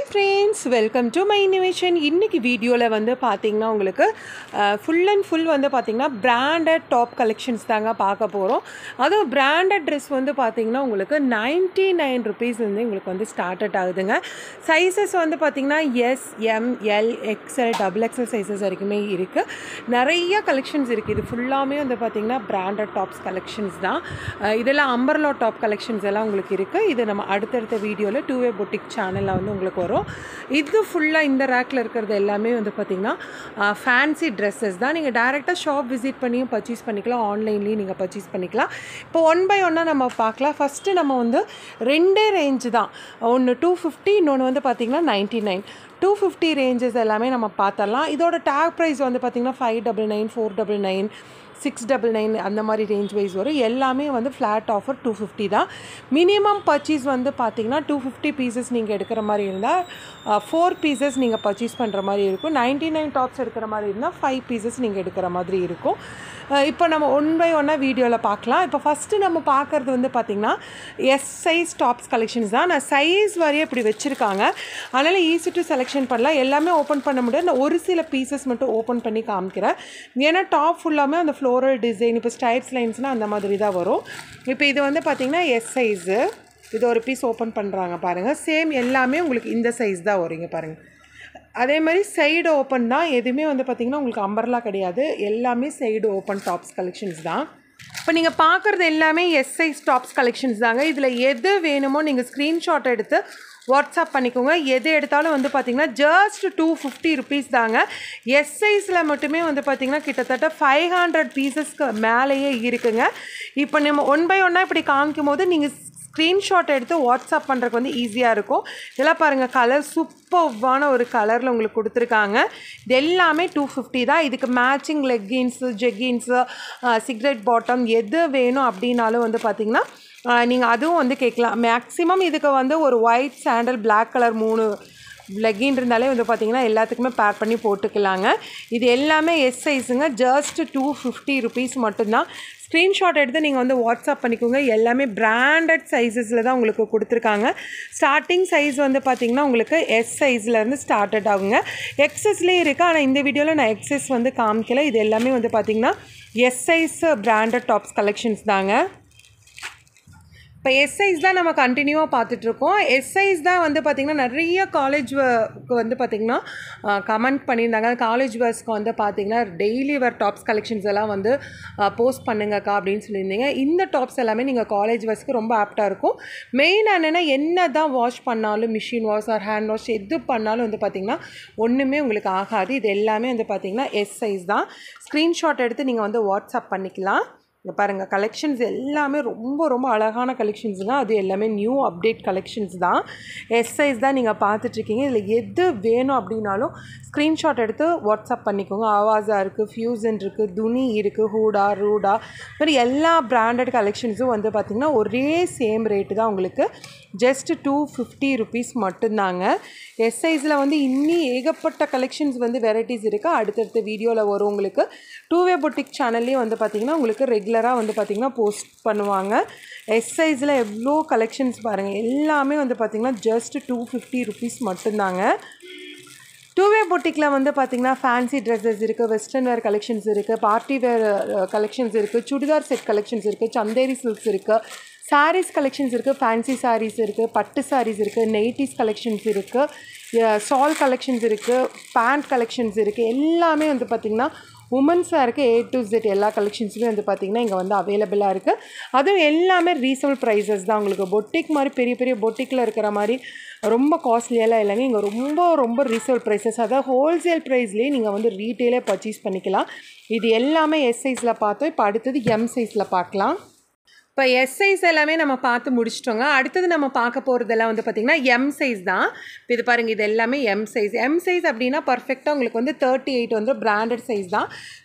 friends welcome to my innovation இன்றைக்கி வீடியோவில் வந்து பார்த்தீங்கன்னா உங்களுக்கு ஃபுல் அண்ட் ஃபுல் வந்து பார்த்தீங்கன்னா பிராண்டட் டாப் கலெக்ஷன்ஸ் தாங்க பார்க்க போகிறோம் அதுவும் பிராண்டட் ட்ரெஸ் வந்து பார்த்தீங்கன்னா உங்களுக்கு நைன்ட்டி நைன் ருபீஸ்லேருந்து உங்களுக்கு வந்து ஸ்டார்டட் ஆகுதுங்க சைஸஸ் வந்து பார்த்தீங்கன்னா S M L XL double XL sizes வரைக்குமே இருக்குது நிறைய கலெக்ஷன்ஸ் இருக்குது இது ஃபுல்லாமே வந்து பார்த்தீங்கன்னா பிராண்டட் டாப்ஸ் கலெக்ஷன்ஸ் தான் அஹ் இதெல்லாம் அம்பர்லா டாப் கலெக்ஷன்ஸ் எல்லாம் உங்களுக்கு இருக்குது இது நம்ம அடுத்தடுத்த வீடியோவில் டூ வே பொட்டிக் சேனலில் வந்து உங்களுக்கு வரும் இது ஃபுல்லாக இந்த ரேக்கில் இருக்கிறது எல்லாமே வந்து பார்த்திங்கன்னா ஃபேன்சி ட்ரெஸ்ஸஸ் தான் நீங்கள் டேரெக்டாக ஷாப் விசிட் பண்ணியும் பர்ச்சேஸ் பண்ணிக்கலாம் ஆன்லைன்லேயும் நீங்கள் பர்ச்சேஸ் பண்ணிக்கலாம் இப்போ ஒன் பை ஒன்னாக நம்ம பார்க்கலாம் ஃபஸ்ட்டு நம்ம வந்து ரெண்டே ரேஞ்சு தான் ஒன்று டூ ஃபிஃப்டி இன்னொன்று வந்து பார்த்திங்கன்னா ninety nine two fifty ranges எல்லாமே நம்ம பார்த்தரலாம் இதோட டேக் ப்ரைஸ் வந்து பார்த்திங்கன்னா five double nine four double nine six double nine அந்த மாதிரி ரேஞ்ச் வைஸ் வரும் எல்லாமே வந்து ஃப்ளாட் ஆஃபர் டூ ஃபிஃப்டி தான் மினிமம் பர்ச்சேஸ் வந்து பார்த்தீங்கன்னா டூ ஃபிஃப்டி பீசஸ் நீங்கள் எடுக்கிற மாதிரி இருந்தால் ஃபோர் பீசஸ் நீங்கள் பர்ச்சேஸ் பண்ணுற மாதிரி இருக்கும் நைன்ட்டி நைன் டாப்ஸ் எடுக்கிற மாதிரி இருந்தால் ஃபைவ் பீசஸ் நீங்கள் எடுக்கிற மாதிரி இருக்கும் இப்போ நம்ம ஒன் பை ஒன்னாக வீடியோவில் பார்க்கலாம் இப்போ ஃபஸ்ட்டு நம்ம பார்க்குறது வந்து பார்த்திங்கன்னா எஸ் சைஸ் டாப்ஸ் கலெக்ஷன்ஸ் தான் நான் சைஸ் வரையே இப்படி வச்சுருக்காங்க அதனால் ஈஸி டு செலெக்ஷன் பண்ணலாம் எல்லாமே ஓப்பன் பண்ண முடியாது நான் ஒரு சில பீசஸ் மட்டும் ஓப்பன் பண்ணி காமிக்கிறேன் ஏன்னா டாப் ஃபுல்லாமே அந்த ஃப்ளோரல் டிசைன் இப்போ ஸ்டைப்ஸ் லைன்ஸ்னால் அந்த மாதிரி தான் வரும் இப்போ இது வந்து பார்த்திங்கன்னா எஸ் சைஸு இது ஒரு பீஸ் ஓப்பன் பண்ணுறாங்க பாருங்கள் சேம் எல்லாமே உங்களுக்கு இந்த சைஸ் தான் வருங்க பாருங்கள் அதே மாதிரி சைடு ஓப்பன் தான் எதுவுமே வந்து பார்த்திங்கன்னா உங்களுக்கு அம்பர்லாம் கிடையாது எல்லாமே சைடு ஓப்பன் டாப்ஸ் கலெக்ஷன்ஸ் தான் இப்போ நீங்கள் பார்க்குறது எல்லாமே எஸ் சைஸ் டாப்ஸ் கலெக்ஷன்ஸ் தாங்க இதில் எது வேணுமோ நீங்கள் ஸ்க்ரீன்ஷாட் எடுத்து வாட்ஸ்அப் பண்ணிக்கோங்க எது எடுத்தாலும் வந்து பார்த்திங்கன்னா ஜஸ்ட் டூ ஃபிஃப்டி ருபீஸ் தாங்க எஸ் சைஸில் மட்டுமே வந்து பார்த்திங்கன்னா கிட்டத்தட்ட ஃபைவ் ஹண்ட்ரட் பீசஸ்க்கு மேலேயே இருக்குங்க இப்போ நம்ம ஒன் பை ஒன்னாக இப்படி காமிக்கும் போது நீங்கள் ஸ்க்ரீன்ஷாட் எடுத்து வாட்ஸ்அப் பண்ணுறதுக்கு வந்து ஈஸியாக இருக்கும் இதெல்லாம் பாருங்கள் கலர் சூப்பர்வான ஒரு கலரில் உங்களுக்கு கொடுத்துருக்காங்க இது எல்லாமே டூ ஃபிஃப்டி தான் இதுக்கு matching leggings jeggings cigarette bottom எது வேணும் அப்படின்னாலும் வந்து பார்த்திங்கன்னா நீங்கள் அதுவும் வந்து கேட்கலாம் மேக்ஸிமம் இதுக்கு வந்து ஒரு ஒயிட் சாண்டல் பிளாக் கலர் மூணு லெக்கின் இருந்தாலே வந்து பார்த்திங்கன்னா எல்லாத்துக்குமே பேர் பண்ணி போட்டுக்கலாங்க இது எல்லாமே எஸ் சைஸுங்க ஜஸ்ட் டூ ஃபிஃப்டி ருபீஸ் மட்டும்தான் ஸ்க்ரீன்ஷாட் எடுத்து நீங்கள் வந்து வாட்ஸ்அப் பண்ணிக்கோங்க எல்லாமே பிராண்டட் சைஸஸில் தான் உங்களுக்கு கொடுத்துருக்காங்க ஸ்டார்டிங் சைஸ் வந்து பார்த்திங்கன்னா உங்களுக்கு எஸ் சைஸ்லேருந்து ஸ்டார்டட் ஆகுங்க எக்ஸஸ்லேயே இருக்குது ஆனால் இந்த வீடியோவில் நான் எக்ஸஸ் வந்து காமிக்கல இது எல்லாமே வந்து பார்த்திங்கன்னா S size branded tops collections தாங்க இப்போ எஸ்ஐஸ் தான் நம்ம கண்டினியூவாக பார்த்துட்ருக்கோம் எஸ்ஐஸ் தான் வந்து பார்த்திங்கன்னா நிறைய காலேஜ் வந்து பார்த்திங்கன்னா கமெண்ட் பண்ணியிருந்தாங்க காலேஜ் வேர்ஸ்க்கு வந்து பார்த்திங்கன்னா டெய்லி வேர் டாப்ஸ் கலெக்ஷன்ஸ் எல்லாம் வந்து போஸ்ட் பண்ணுங்கக்கா அப்படின்னு சொல்லியிருந்தீங்க இந்த டாப்ஸ் எல்லாமே நீங்கள் காலேஜ் வேர்ஸ்க்கு ரொம்ப ஆப்டாக இருக்கும் மெயின் என்னென்னா என்ன தான் வாஷ் பண்ணாலும் machine wash or hand wash எது பண்ணாலும் வந்து பார்த்திங்கன்னா ஒன்றுமே உங்களுக்கு ஆகாது இது எல்லாமே வந்து பார்த்திங்கன்னா எஸ் சைஸ் தான் ஸ்க்ரீன்ஷாட் எடுத்து நீங்கள் வந்து வாட்ஸ்அப் பண்ணிக்கலாம் இங்கே பாருங்கள் கலெக்ஷன்ஸ் எல்லாமே ரொம்ப ரொம்ப அழகான கலெக்ஷன்ஸுங்க அது எல்லாமே நியூ அப்டேட் கலெக்ஷன்ஸ் தான் எஸ் சைஸ் தான் நீங்கள் பார்த்துட்ருக்கீங்க இதில் எது வேணும் அப்படின்னாலும் ஸ்க்ரீன்ஷாட் எடுத்து வாட்ஸ்அப் பண்ணிக்கோங்க ஆவாஸா இருக்குது ஃபியூசன் இருக்குது துணி இருக்குது ஹூடா ரூடா மாதிரி எல்லா பிராண்டட் கலெக்ஷன்ஸும் வந்து பார்த்திங்கன்னா ஒரே சேம் ரேட்டு தான் உங்களுக்கு ஜஸ்ட் டூ ஃபிஃப்டி ருபீஸ் மட்டும்தாங்க எஸ் சைஸில் வந்து இன்னி ஏகப்பட்ட கலெக்ஷன்ஸ் வந்து வெரைட்டிஸ் இருக்குது அடுத்தடுத்த வீடியோவில் வரும் உங்களுக்கு டூ வே பொட்டிக் சேனல்லே வந்து பார்த்திங்கன்னா உங்களுக்கு ரெகுலராக வந்து பார்த்திங்கன்னா போஸ்ட் பண்ணுவாங்க எஸ் சைஸில் எவ்வளோ கலெக்ஷன்ஸ் பாருங்கள் எல்லாமே வந்து பார்த்திங்கன்னா ஜஸ்ட் டூ ஃபிஃப்டி ருபீஸ் மட்டும்தாங்க டூ வே பொட்டிக்கில் வந்து பார்த்திங்கன்னா ஃபேன்சி ட்ரெஸ்ஸஸ் இருக்குது வெஸ்டர்ன் வேர் கலெக்ஷன்ஸ் இருக்குது பார்ட்டி வேர் கலெக்ஷன்ஸ் இருக்குது சுடிதார் செட் கலெக்ஷன்ஸ் இருக்குது சந்தேரி சில்க்ஸ் இருக்குது சாரீஸ் கலெக்ஷன்ஸ் இருக்குது ஃபேன்சி சாரீஸ் இருக்குது பட்டு சாரீஸ் இருக்குது நெய்ட்டிஸ் கலெக்ஷன்ஸ் இருக்குது சால் கலெக்ஷன்ஸ் இருக்குது பேண்ட் கலெக்ஷன்ஸ் இருக்குது எல்லாமே வந்து பார்த்திங்கன்னா உமன்ஸ் வேருக்கு ஏ டு ஜெட் எல்லா கலெக்ஷன்ஸுமே வந்து பார்த்திங்கன்னா இங்கே வந்து அவைலபிளாக இருக்குது அதுவும் எல்லாமே ரீசனபிள் ப்ரைஸஸ் தான் உங்களுக்கு பொட்டிக் மாதிரி பெரிய பெரிய பொட்டிக்கில் இருக்கிற மாதிரி ரொம்ப காஸ்ட்லியெல்லாம் இல்லைங்க இங்கே ரொம்ப ரொம்ப ரீசேல் ப்ரைஸஸ் அதாவது ஹோல்சேல் ப்ரைஸ்லேயே நீங்கள் வந்து ரீட்டெயிலே பர்ச்சேஸ் பண்ணிக்கலாம் இது எல்லாமே எஸ் சைஸில் பார்த்தோம் இப்போ அடுத்தது எம் சைஸில் பார்க்கலாம் இப்போ எஸ் சைஸ் எல்லாமே நம்ம பார்த்து முடிச்சிட்டோங்க அடுத்தது நம்ம பார்க்க போகிறதெல்லாம் வந்து பார்த்திங்கன்னா எம் சைஸ் தான் இப்போ இது பாருங்கள் இது எல்லாமே எம் சைஸ் எம் சைஸ் அப்படின்னா பர்ஃபெக்டாக உங்களுக்கு வந்து தேர்ட்டி எயிட் வந்து பிராண்டட் சைஸ் தான்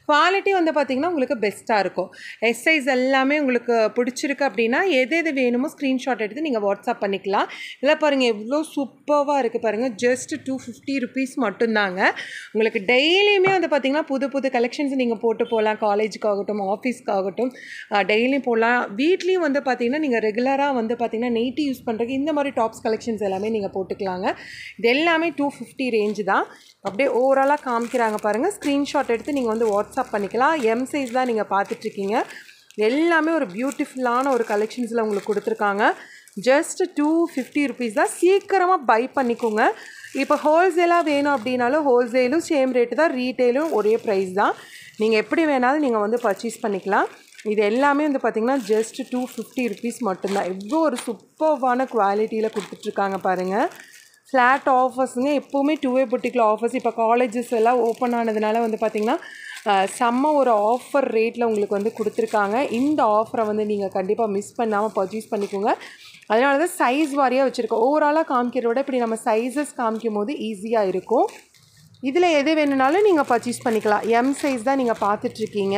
குவாலிட்டி வந்து பார்த்திங்கன்னா உங்களுக்கு பெஸ்ட்டாக இருக்கும் எஸ் சைஸ் எல்லாமே உங்களுக்கு பிடிச்சிருக்கு அப்படின்னா எது எது வேணுமோ ஸ்க்ரீன்ஷாட் எடுத்து நீங்கள் வாட்ஸ்அப் பண்ணிக்கலாம் இல்லை பாருங்கள் எவ்வளோ சூப்பராக இருக்குது பாருங்கள் ஜஸ்ட் டூ ஃபிஃப்டி ருபீஸ் மட்டும்தாங்க உங்களுக்கு டெய்லியுமே வந்து பார்த்திங்கன்னா புது புது கலெக்ஷன்ஸ் நீங்கள் போட்டு போகலாம் காலேஜுக்காகட்டும் ஆஃபீஸ்க்காகட்டும் டெய்லியும் போடலாம் வீட்லேயும் வந்து பார்த்திங்கன்னா நீங்கள் ரெகுலராக வந்து பார்த்திங்கன்னா நெய்ட்டி யூஸ் பண்ணுறதுக்கு இந்த மாதிரி டாப்ஸ் கலெக்ஷன்ஸ் எல்லாமே நீங்கள் போட்டுக்கலாங்க இது எல்லாமே டூ ஃபிஃப்டி ரேஞ்சு தான் அப்படியே ஓவராலாக காமிக்கிறாங்க பாருங்கள் ஸ்க்ரீன்ஷாட் எடுத்து நீங்கள் வந்து வாட்ஸ்அப் பண்ணிக்கலாம் எம் சைஸ் தான் நீங்கள் பார்த்துட்ருக்கீங்க எல்லாமே ஒரு பியூட்டிஃபுல்லான ஒரு கலெக்ஷன்ஸில் உங்களுக்கு கொடுத்துருக்காங்க ஜஸ்ட் டூ ஃபிஃப்டி ருபீஸ் தான் சீக்கிரமாக பை பண்ணிக்கோங்க இப்போ ஹோல்சேலாக வேணும் அப்படின்னாலும் ஹோல்சேலும் சேம் ரேட்டு தான் ரீட்டெயிலும் ஒரே ப்ரைஸ் தான் நீங்கள் எப்படி வேணாலும் நீங்கள் வந்து பர்ச்சேஸ் பண்ணிக்கலாம் இது எல்லாமே வந்து பார்த்திங்கன்னா ஜஸ்ட் டூ ஃபிஃப்டி ருபீஸ் மட்டும்தான் எவ்வளோ ஒரு சூப்பர்வான குவாலிட்டியில் கொடுத்துட்ருக்காங்க பாருங்கள் ஃப்ளாட் ஆஃபர்ஸுங்க எப்போவுமே டூ வே புட்டிக்கில் ஆஃபர்ஸ் இப்போ காலேஜஸ் எல்லாம் ஓப்பன் ஆனதுனால வந்து பார்த்திங்கன்னா செம்ம ஒரு ஆஃபர் ரேட்டில் உங்களுக்கு வந்து கொடுத்துருக்காங்க இந்த ஆஃபரை வந்து நீங்கள் கண்டிப்பாக மிஸ் பண்ணாமல் பர்ச்சேஸ் பண்ணிக்கோங்க அதனால தான் சைஸ் வாரியாக வச்சுருக்கோம் ஓவராலாக காமிக்கிறத விட இப்படி நம்ம சைஸஸ் காமிக்கும் போது ஈஸியாக இருக்கும் இதில் எது வேணும்னாலும் நீங்கள் பர்ச்சேஸ் பண்ணிக்கலாம் எம் சைஸ் தான் நீங்கள் பார்த்துட்ருக்கீங்க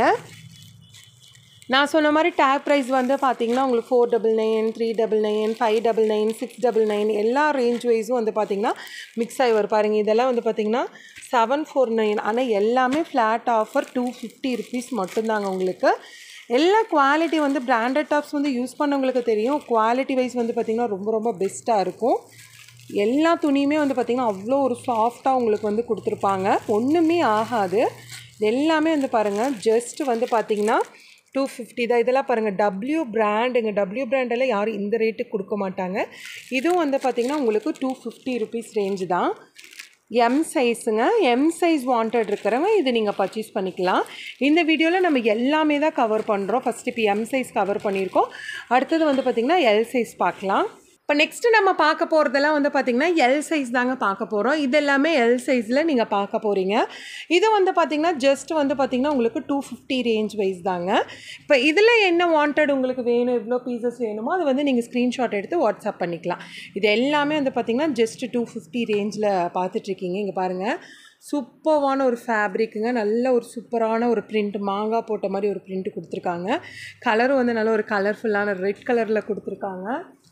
நான் சொன்ன மாதிரி டேக் ப்ரைஸ் வந்து பார்த்தீங்கன்னா உங்களுக்கு four double nine three double nine five double nine six double nine எல்லா ரேஞ்ச் வைஸும் வந்து பார்த்திங்கன்னா மிக்ஸ் ஆகி வரும் பாருங்கள் இதெல்லாம் வந்து பார்த்திங்கன்னா செவன் ஃபோர் நைன் ஆனால் எல்லாமே flat offer two fifty rupees மட்டும்தாங்க உங்களுக்கு எல்லா குவாலிட்டி வந்து பிராண்டட் டாப்ஸ் வந்து யூஸ் பண்ணவங்களுக்கு தெரியும் குவாலிட்டி வைஸ் வந்து பார்த்திங்கன்னா ரொம்ப ரொம்ப பெஸ்ட்டாக இருக்கும் எல்லா துணியுமே வந்து பார்த்திங்கன்னா அவ்வளோ ஒரு சாஃப்டாக உங்களுக்கு வந்து கொடுத்துருப்பாங்க ஒன்றுமே ஆகாது இது எல்லாமே வந்து பாருங்கள் ஜஸ்ட் வந்து பார்த்திங்கன்னா டூ ஃபிஃப்டி தான் இதெல்லாம் பாருங்கள் டபிள்யூ பிராண்டுங்க டபிள்யூ பிராண்டெல்லாம் யாரும் இந்த ரேட்டுக்கு கொடுக்க மாட்டாங்க இதுவும் வந்து பார்த்திங்கன்னா உங்களுக்கு டூ ஃபிஃப்டி ருபீஸ் ரேஞ்சு தான் எம் சைஸுங்க எம் சைஸ் வாண்டட் இருக்கிறவங்க இது நீங்கள் பர்ச்சேஸ் பண்ணிக்கலாம் இந்த வீடியோவில் நம்ம எல்லாமே தான் கவர் பண்ணுறோம் ஃபஸ்ட்டு இப்போ எம் சைஸ் கவர் பண்ணியிருக்கோம் அடுத்தது வந்து பார்த்திங்கன்னா எல் சைஸ் பார்க்கலாம் இப்போ நெக்ஸ்ட்டு நம்ம பார்க்க போகிறதெல்லாம் வந்து பார்த்திங்கன்னா எல் சைஸ் தாங்க பார்க்க போகிறோம் இது எல்லாமே எல் சைஸில் நீங்கள் பார்க்க போகிறீங்க இது வந்து பார்த்திங்கன்னா ஜஸ்ட் வந்து பார்த்திங்கன்னா உங்களுக்கு டூ ஃபிஃப்டி ரேஞ்ச் வைஸ் தாங்க இப்போ இதில் என்ன வாண்டட் உங்களுக்கு வேணும் எவ்வளோ பீசஸ் வேணுமோ அது வந்து நீங்கள் ஸ்க்ரீன்ஷாட் எடுத்து வாட்ஸ்அப் பண்ணிக்கலாம் இது எல்லாமே வந்து பார்த்திங்கன்னா ஜஸ்ட் டூ ஃபிஃப்டி ரேஞ்சில் பார்த்துட்ருக்கீங்க இங்கே பாருங்கள் சூப்பர்வான ஒரு ஃபேப்ரிக்குங்க நல்ல ஒரு சூப்பரான ஒரு பிரிண்ட் மாங்காய் போட்ட மாதிரி ஒரு பிரிண்ட் கொடுத்துருக்காங்க கலரும் வந்து நல்ல ஒரு கலர்ஃபுல்லான ரெட் கலரில் கொடுத்துருக்காங்க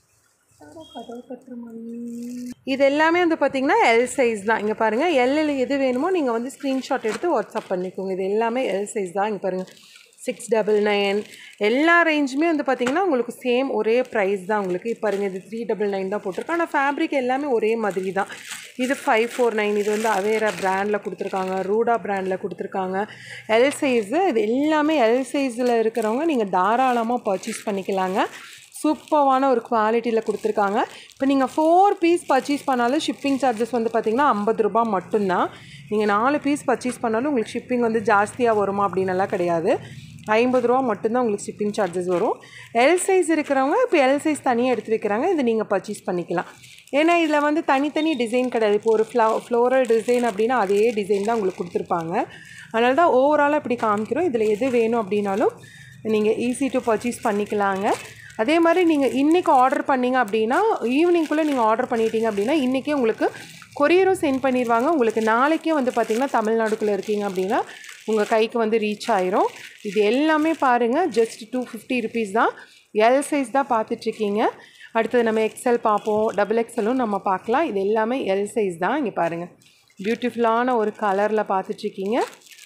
இது எல்லாமே வந்து பார்த்திங்கன்னா எல் சைஸ் தான் இங்கே பாருங்கள் எல்லில் எது வேணுமோ நீங்கள் வந்து ஸ்க்ரீன்ஷாட் எடுத்து வாட்ஸ்அப் பண்ணிக்கோங்க இது எல்லாமே எல் சைஸ் தான் இங்கே பாருங்கள் சிக்ஸ் டபுள் நைன் எல்லா ரேஞ்சுமே வந்து பார்த்திங்கன்னா உங்களுக்கு சேம் ஒரே ப்ரைஸ் தான் உங்களுக்கு இப்போ பாருங்கள் இது த்ரீ டபுள் நைன் தான் போட்டிருக்கோம் ஆனால் ஃபேப்ரிக் எல்லாமே ஒரே மாதிரி தான் இது ஃபைவ் ஃபோர் நைன் இது வந்து அவேரா பிராண்டில் கொடுத்துருக்காங்க ரூடா பிராண்டில் கொடுத்துருக்காங்க எல் சைஸு இது எல்லாமே எல் சைஸில் இருக்கிறவங்க நீங்கள் தாராளமாக பர்ச்சேஸ் பண்ணிக்கலாங்க சூப்பரான ஒரு குவாலிட்டியில் கொடுத்துருக்காங்க இப்போ நீங்கள் ஃபோர் பீஸ் பர்ச்சேஸ் பண்ணாலும் ஷிப்பிங் சார்ஜஸ் வந்து பார்த்திங்கன்னா ஐம்பது ரூபா மட்டும்தான் நீங்கள் நாலு பீஸ் பர்ச்சேஸ் பண்ணாலும் உங்களுக்கு ஷிப்பிங் வந்து ஜாஸ்தியாக வருமா அப்படின்னலாம் கிடையாது ஐம்பது ரூபா மட்டும்தான் உங்களுக்கு ஷிப்பிங் சார்ஜஸ் வரும் எல் சைஸ் இருக்கிறவங்க இப்போ எல் சைஸ் தனியாக எடுத்து வைக்கிறாங்க இது நீங்கள் பர்ச்சேஸ் பண்ணிக்கலாம் ஏன்னா இதில் வந்து தனித்தனி டிசைன் கிடையாது இப்போ ஒரு ஃப்ளா ஃப்ளோரல் டிசைன் அப்படின்னா அதே டிசைன் தான் உங்களுக்கு கொடுத்துருப்பாங்க அதனால தான் ஓவராலாக இப்படி காமிக்கிறோம் இதில் எது வேணும் அப்படின்னாலும் நீங்கள் ஈஸி டு பர்ச்சேஸ் பண்ணிக்கலாங்க அதே மாதிரி நீங்கள் இன்றைக்கி ஆர்டர் பண்ணிங்க அப்படின்னா ஈவினிங்குள்ளே நீங்கள் ஆர்டர் பண்ணிட்டீங்க அப்படின்னா இன்றைக்கே உங்களுக்கு கொரியரும் சென்ட் பண்ணிடுவாங்க உங்களுக்கு நாளைக்கே வந்து பார்த்திங்கன்னா தமிழ்நாடுக்குள்ளே இருக்கீங்க அப்படின்னா உங்கள் கைக்கு வந்து ரீச் ஆயிரும் இது எல்லாமே பாருங்கள் ஜஸ்ட் டூ ஃபிஃப்டி ருபீஸ் தான் எல் சைஸ் தான் பார்த்துட்ருக்கீங்க அடுத்தது நம்ம எக்ஸல் பார்ப்போம் டபுள் எக்ஸலும் நம்ம பார்க்கலாம் இது எல்லாமே எல் சைஸ் தான் இங்கே பாருங்கள் பியூட்டிஃபுல்லான ஒரு கலரில் பார்த்துட்ருக்கீங்க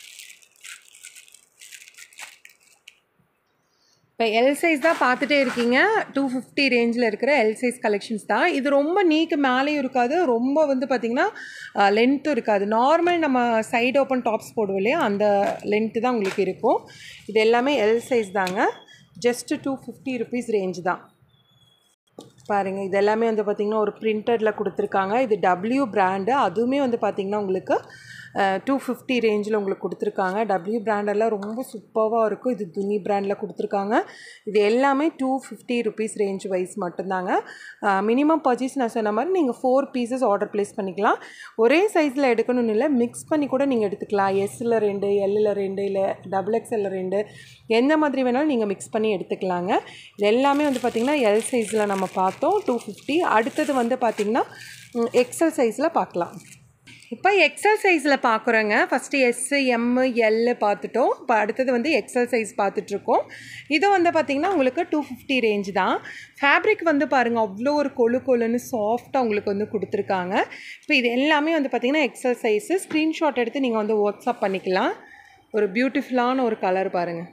இப்போ எல் சைஸ் தான் பார்த்துட்டே இருக்கீங்க டூ ஃபிஃப்டி ரேஞ்சில் இருக்கிற எல் சைஸ் கலெக்ஷன்ஸ் தான் இது ரொம்ப நீக்கு மேலேயும் இருக்காது ரொம்ப வந்து பார்த்திங்கன்னா லென்த்தும் இருக்காது நார்மல் நம்ம சைடு ஓப்பன் டாப்ஸ் போடுவோம் இல்லையா அந்த லென்த்து தான் உங்களுக்கு இருக்கும் இது எல்லாமே எல் சைஸ் தாங்க just two fifty rupees range தான் பாருங்கள் இது எல்லாமே வந்து பார்த்திங்கன்னா ஒரு பிரிண்டடில் கொடுத்துருக்காங்க இது டபிள்யூ பிராண்டு அதுவுமே வந்து பார்த்திங்கன்னா உங்களுக்கு டூ ஃபிஃப்டி ரேஞ்சில் உங்களுக்கு கொடுத்துருக்காங்க டபிள்யூ பிராண்டெல்லாம் ரொம்ப சூப்பராக இருக்கும் இது துணி பிராண்டில் கொடுத்துருக்காங்க இது எல்லாமே two fifty rupees range wise மட்டும்தாங்க மினிமம் பர்ச்சேஸ் நான் சொன்ன மாதிரி நீங்கள் ஃபோர் பீசஸ் ஆர்டர் ப்ளேஸ் பண்ணிக்கலாம் ஒரே சைஸில் எடுக்கணும்னு இல்லை மிக்ஸ் பண்ணி கூட நீங்கள் எடுத்துக்கலாம் எஸ்ஸில் ரெண்டு எல்லில் ரெண்டு இல்லை டபுள் எக்ஸ்எல்ல ரெண்டு எந்த மாதிரி வேணாலும் நீங்கள் மிக்ஸ் பண்ணி எடுத்துக்கலாங்க இது எல்லாமே வந்து பார்த்திங்கன்னா எல் சைஸில் நம்ம பார்த்தோம் டூ ஃபிஃப்டி அடுத்தது வந்து பார்த்திங்கன்னா எக்ஸல் சைஸில் பார்க்கலாம் இப்போ எக்ஸல் சைஸில் பார்க்குறோங்க ஃபஸ்ட்டு எஸ்ஸு எம்மு எல்லு பார்த்துட்டோம் இப்போ அடுத்தது வந்து எக்ஸல் சைஸ் பார்த்துட்ருக்கோம் இது வந்து பார்த்திங்கன்னா உங்களுக்கு டூ ஃபிஃப்டி ரேஞ்ச் தான் ஃபேப்ரிக் வந்து பாருங்கள் அவ்வளோ ஒரு கொழு கொழுன்னு சாஃப்டாக உங்களுக்கு வந்து கொடுத்துருக்காங்க இப்போ இது எல்லாமே வந்து பார்த்திங்கன்னா எக்ஸல் சைஸு ஸ்க்ரீன்ஷாட் எடுத்து நீங்கள் வந்து வாட்ஸ்அப் பண்ணிக்கலாம் ஒரு பியூட்டிஃபுல்லான ஒரு கலர் பாருங்கள்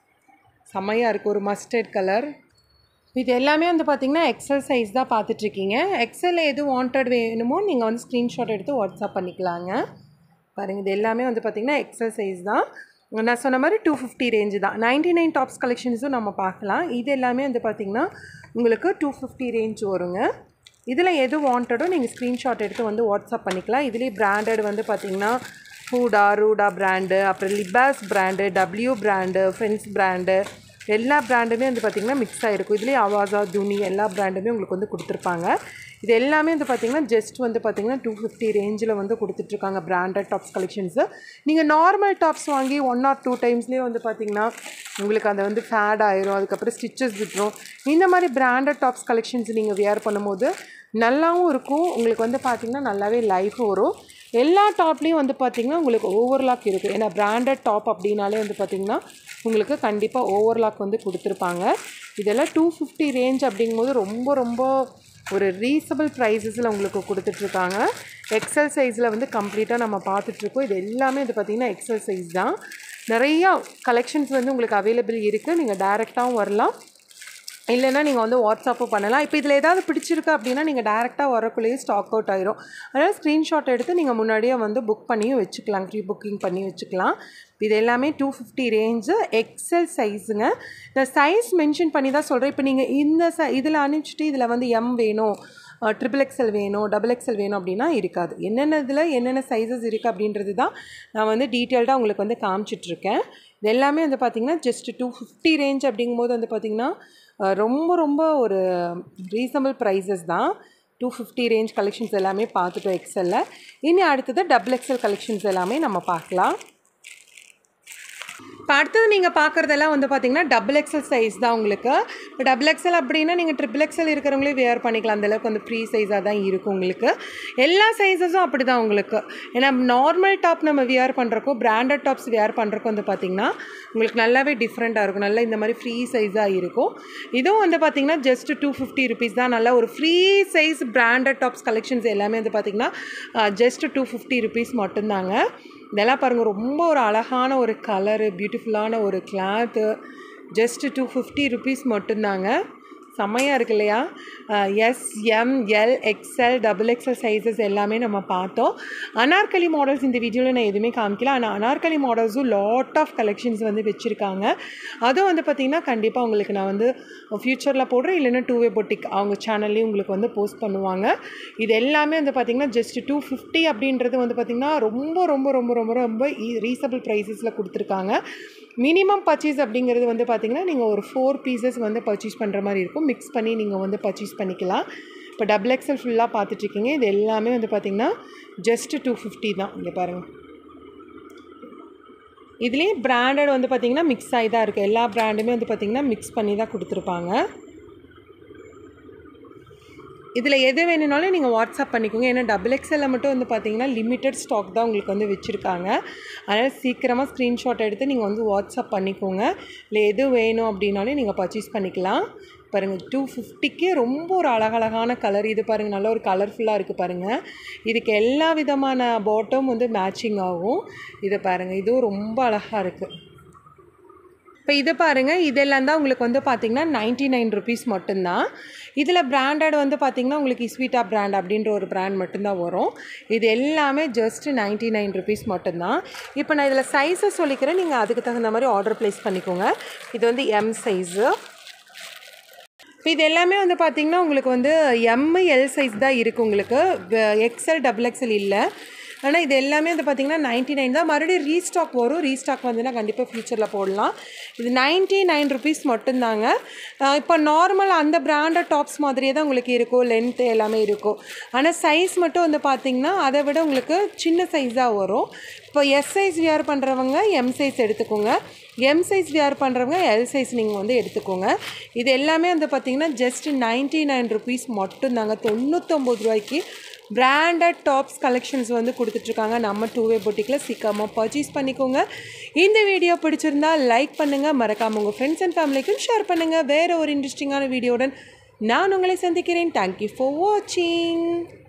செம்மையாக இருக்குது ஒரு மஸ்டர்ட் கலர் இது எல்லாமே வந்து பார்த்திங்கன்னா எக்ஸல் சைஸ் தான் பார்த்துட்ருக்கீங்க எக்ஸல் எது வாண்டட் வேணுமோ நீங்கள் வந்து ஸ்க்ரீன்ஷாட் எடுத்து வாட்ஸ்அப் பண்ணிக்கலாங்க பாருங்கள் இது எல்லாமே வந்து பார்த்திங்கன்னா எக்ஸல் சைஸ் தான் நான் சொன்ன மாதிரி டூ ஃபிஃப்டி ரேஞ்சு தான் நைன்டி நைன் டாப்ஸ் கலெக்ஷன்ஸும் நம்ம பார்க்கலாம் இது எல்லாமே வந்து பார்த்திங்கன்னா உங்களுக்கு டூ ஃபிஃப்டி ரேஞ்ச் வருங்க இதில் எது வாண்டடோ நீங்கள் ஸ்க்ரீன்ஷாட் எடுத்து வந்து வாட்ஸ்அப் பண்ணிக்கலாம் இதுலேயே பிராண்டட் வந்து பார்த்திங்கன்னா ஹூடா ரூடா பிராண்டு அப்புறம் Libas brand W brand friends brand எல்லா பிராண்டுமே வந்து பார்த்திங்கன்னா மிக்ஸ் ஆகிருக்கும் இதுலேயே அவாசா துனி எல்லா பிராண்டுமே உங்களுக்கு வந்து கொடுத்துருப்பாங்க இது எல்லாமே வந்து பார்த்திங்கன்னா ஜஸ்ட் வந்து பார்த்திங்கன்னா டூ ஃபிஃப்டி ரேஞ்சில் வந்து கொடுத்துட்ருக்காங்க பிராண்டட் டாப்ஸ் கலெக்ஷன்ஸு நீங்கள் நார்மல் டாப்ஸ் வாங்கி ஒன் ஆர் டூ டைம்ஸ்லேயே வந்து பார்த்திங்கன்னா உங்களுக்கு அதை வந்து ஃபேட் ஆயிரும் அதுக்கப்புறம் ஸ்டிச்சஸ் விட்டுரும் இந்த மாதிரி பிராண்டட் டாப்ஸ் கலெக்ஷன்ஸ் நீங்கள் வியர் பண்ணும்போது நல்லாவும் இருக்கும் உங்களுக்கு வந்து பார்த்திங்கன்னா நல்லாவே லைஃப் வரும் எல்லா டாப்லேயும் வந்து பார்த்திங்கன்னா உங்களுக்கு ஓவர்லாக் இருக்குது ஏன்னா பிராண்டட் டாப் அப்படின்னாலே வந்து பார்த்திங்கன்னா உங்களுக்கு கண்டிப்பாக ஓவர்லாக் வந்து கொடுத்துருப்பாங்க இதெல்லாம் டூ ஃபிஃப்டி ரேஞ்ச் அப்படிங்கும்போது ரொம்ப ரொம்ப ஒரு ரீசனபிள் ப்ரைஸஸில் உங்களுக்கு கொடுத்துட்ருக்காங்க எக்ஸல் சைஸில் வந்து கம்ப்ளீட்டாக நம்ம பார்த்துட்ருக்கோம் இது எல்லாமே இது பார்த்திங்கன்னா எக்ஸல் சைஸ் தான் நிறையா கலெக்ஷன்ஸ் வந்து உங்களுக்கு அவைலபிள் இருக்குது நீங்கள் டைரெக்டாகவும் வரலாம் இல்லைன்னா நீங்கள் வந்து வாட்ஸ்அப்பு பண்ணலாம் இப்போ இதில் ஏதாவது பிடிச்சிருக்கு அப்படின்னா நீங்கள் டேரெக்டாக வரக்குள்ளேயே ஸ்டாக் அவுட் ஆயிரும் அதனால் ஸ்க்ரீன்ஷாட் எடுத்து நீங்கள் முன்னாடியே வந்து புக் பண்ணியும் வச்சுக்கலாம் ப்ரீ புக்கிங் பண்ணி வச்சுக்கலாம் இது எல்லாமே டூ ஃபிஃப்டி ரேஞ்சு எக்ஸல் சைஸுங்க இந்த சைஸ் மென்ஷன் பண்ணி தான் சொல்கிறேன் இப்போ நீங்கள் இந்த ச இதில் அனுப்பிச்சிட்டு இதில் வந்து எம் வேணும் ட்ரிபிள் எக்ஸல் வேணும் டபுள் எக்ஸல் வேணும் அப்படின்னா இருக்காது என்னென்ன இதில் என்னென்ன சைஸஸ் இருக்குது அப்படின்றது தான் நான் வந்து டீட்டெயில்டாக உங்களுக்கு வந்து காமிச்சிட்ருக்கேன் இது எல்லாமே வந்து பார்த்திங்கன்னா ஜஸ்ட் டூ ஃபிஃப்டி ரேஞ்ச் அப்படிங்கும்போது வந்து பார்த்திங்கன்னா ரொம்ப ரொம்ப ஒரு ரீசனபிள் ப்ரைஸஸ் தான் டூ ஃபிஃப்டி ரேஞ்ச் கலெக்ஷன்ஸ் எல்லாமே பார்த்துட்டோம் எக்ஸலில் இனி அடுத்தது டபுள் எக்ஸல் கலெக்ஷன்ஸ் எல்லாமே நம்ம பார்க்கலாம் இப்போ அடுத்தது நீங்கள் பார்க்குறதெல்லாம் வந்து பார்த்தீங்கன்னா டபுள் எக்ஸல் சைஸ் தான் உங்களுக்கு இப்போ டபுள் எக்ஸல் அப்படின்னா நீங்கள் ட்ரிபிள் எக்ஸல் இருக்கிறவங்களே வேர் பண்ணிக்கலாம் அந்தளவுக்கு வந்து ஃப்ரீ சைஸாக தான் இருக்கும் உங்களுக்கு எல்லா சைஸஸும் அப்படி தான் உங்களுக்கு ஏன்னா நார்மல் டாப் நம்ம வியர் பண்ணுறக்கோ பிராண்டட் டாப்ஸ் வியர் பண்ணுறக்கோ வந்து பார்த்திங்கன்னா உங்களுக்கு நல்லாவே டிஃப்ரெண்ட்டாக இருக்கும் நல்லா இந்த மாதிரி ஃப்ரீ சைஸாக இருக்கும் இதுவும் வந்து பார்த்திங்கன்னா ஜஸ்ட் டூ ஃபிஃப்டி ருபீஸ் தான் நல்லா ஒரு free size branded tops collections எல்லாமே வந்து பார்த்திங்கன்னா ஜஸ்ட் டூ ஃபிஃப்டி ருபீஸ் மட்டும்தாங்க இதெல்லாம் பாருங்கள் ரொம்ப ஒரு அழகான ஒரு கலரு பியூட்டிஃபுல்லான ஒரு cloth just two fifty rupees மட்டும்தாங்க செம்மையாக இருக்கு இல்லையா S M L XL double XL sizes எல்லாமே நம்ம பார்த்தோம் அனார்கலி மாடல்ஸ் இந்த வீடியோவில் நான் எதுவுமே காமிக்கல ஆனால் அனார்கலி மாடல்ஸும் லாட் ஆஃப் கலெக்ஷன்ஸ் வந்து வச்சுருக்காங்க அதுவும் வந்து பார்த்திங்கன்னா கண்டிப்பாக உங்களுக்கு நான் வந்து ஃப்யூச்சரில் போடுறேன் இல்லைன்னா டூ வே பொட்டிக் அவங்க சேனல்லையும் உங்களுக்கு வந்து போஸ்ட் பண்ணுவாங்க இது எல்லாமே வந்து பார்த்திங்கன்னா ஜஸ்ட் டூ ஃபிஃப்டி அப்படின்றது வந்து பார்த்திங்கன்னா ரொம்ப ரொம்ப ரொம்ப ரொம்ப ரொம்ப ரீசனபிள் ப்ரைஸஸில் கொடுத்துருக்காங்க மினிமம் பர்ச்சேஸ் அப்படிங்கிறது வந்து பார்த்திங்கன்னா நீங்கள் ஒரு ஃபோர் பீசஸ் வந்து பர்ச்சேஸ் பண்ணுற மாதிரி இருக்கும் மிக்ஸ் பண்ணி நீங்கள் வந்து பர்ச்சேஸ் பண்ணிக்கலாம் இப்போ டபுள் எக்ஸல் ஃபுல்லாக பார்த்துட்ருக்கீங்க இது எல்லாமே வந்து பார்த்திங்கன்னா ஜஸ்ட்டு டூ ஃபிஃப்டி தான் இங்கே பாருங்கள் இதுலேயே பிராண்டட் வந்து பார்த்திங்கன்னா மிக்ஸ் ஆகி தான் இருக்குது எல்லா பிராண்டுமே வந்து பார்த்திங்கன்னா மிக்ஸ் பண்ணி தான் கொடுத்துருப்பாங்க இதில் எது வேணுனாலும் நீங்கள் வாட்ஸ்அப் பண்ணிக்கோங்க ஏன்னா டபுள் எக்ஸலில் மட்டும் வந்து பார்த்தீங்கன்னா லிமிட்டட் ஸ்டாக் தான் உங்களுக்கு வந்து வச்சுருக்காங்க அதனால் சீக்கிரமாக ஸ்க்ரீன்ஷாட் எடுத்து நீங்கள் வந்து வாட்ஸ்அப் பண்ணிக்கோங்க இல்லை எது வேணும் அப்படின்னாலும் நீங்கள் பர்ச்சேஸ் பண்ணிக்கலாம் பாருங்கள் டூ ஃபிஃப்டிக்கு ரொம்ப ஒரு அழகழகான கலர் இது பாருங்கள் நல்ல ஒரு கலர்ஃபுல்லாக இருக்குது பாருங்கள் இதுக்கு எல்லா விதமான பாட்டம் வந்து மேட்சிங் ஆகும் இதை பாருங்கள் இதுவும் ரொம்ப அழகாக இருக்குது இப்போ இது பாருங்கள் இதெல்லாம் தான் உங்களுக்கு வந்து பார்த்திங்கன்னா நைன்ட்டி நைன் ருபீஸ் மட்டும்தான் இதில் பிராண்டட் வந்து பார்த்திங்கன்னா உங்களுக்கு இஸ்வீட்டா பிராண்ட் அப்படின்ற ஒரு பிராண்ட் மட்டும்தான் வரும் இது எல்லாமே ஜஸ்ட் நைன்ட்டி நைன் ருபீஸ் மட்டும்தான் இப்போ நான் இதில் சைஸை சொல்லிக்கிறேன் நீங்கள் அதுக்கு தகுந்த மாதிரி ஆர்டர் ப்ளேஸ் பண்ணிக்கோங்க இது வந்து எம் சைஸு இப்போ இது எல்லாமே வந்து பார்த்திங்கன்னா உங்களுக்கு வந்து எம்மு எல் சைஸ் தான் இருக்குது உங்களுக்கு எக்ஸ்எல் டபுள் எக்ஸ்எல் இல்லை ஆனால் இது எல்லாமே வந்து பார்த்திங்கன்னா நைன்ட்டி நைன் தான் மறுபடியும் ரீஸ்டாக் வரும் ரீஸ்டாக் வந்துன்னா கண்டிப்பாக ஃபியூச்சரில் போடலாம் இது நைன்ட்டி நைன் ருபீஸ் மட்டும்தாங்க இப்போ நார்மல் அந்த பிராண்டட் டாப்ஸ் மாதிரியே தான் உங்களுக்கு இருக்கும் லென்த்து எல்லாமே இருக்கும் ஆனால் சைஸ் மட்டும் வந்து பார்த்திங்கன்னா அதை விட உங்களுக்கு சின்ன சைஸாக வரும் இப்போ எஸ் சைஸ் வியர் பண்ணுறவங்க எம் சைஸ் எடுத்துக்கோங்க எம் சைஸ் வியர் பண்ணுறவங்க எல் சைஸ் நீங்கள் வந்து எடுத்துக்கோங்க இது எல்லாமே வந்து பார்த்திங்கன்னா ஜஸ்ட் நைன்ட்டி நைன் ருபீஸ் மட்டும்தாங்க தொண்ணூற்றொம்பது ரூபாய்க்கு பிராண்டட் டாப்ஸ் கலெக்ஷன்ஸ் வந்து கொடுத்துட்ருக்காங்க நம்ம டூவே பொட்டிக்கில் சீக்கிரமாக பர்ச்சேஸ் பண்ணிக்கோங்க இந்த வீடியோ பிடிச்சிருந்தா லைக் பண்ணுங்கள் மறக்காமல் உங்கள் ஃப்ரெண்ட்ஸ் அண்ட் ஃபேமிலிக்கும் ஷேர் பண்ணுங்கள் வேறு ஒரு இன்ட்ரெஸ்டிங்கான வீடியோவுடன் நான் உங்களை சந்திக்கிறேன் தேங்க்யூ ஃபார் வாட்சிங்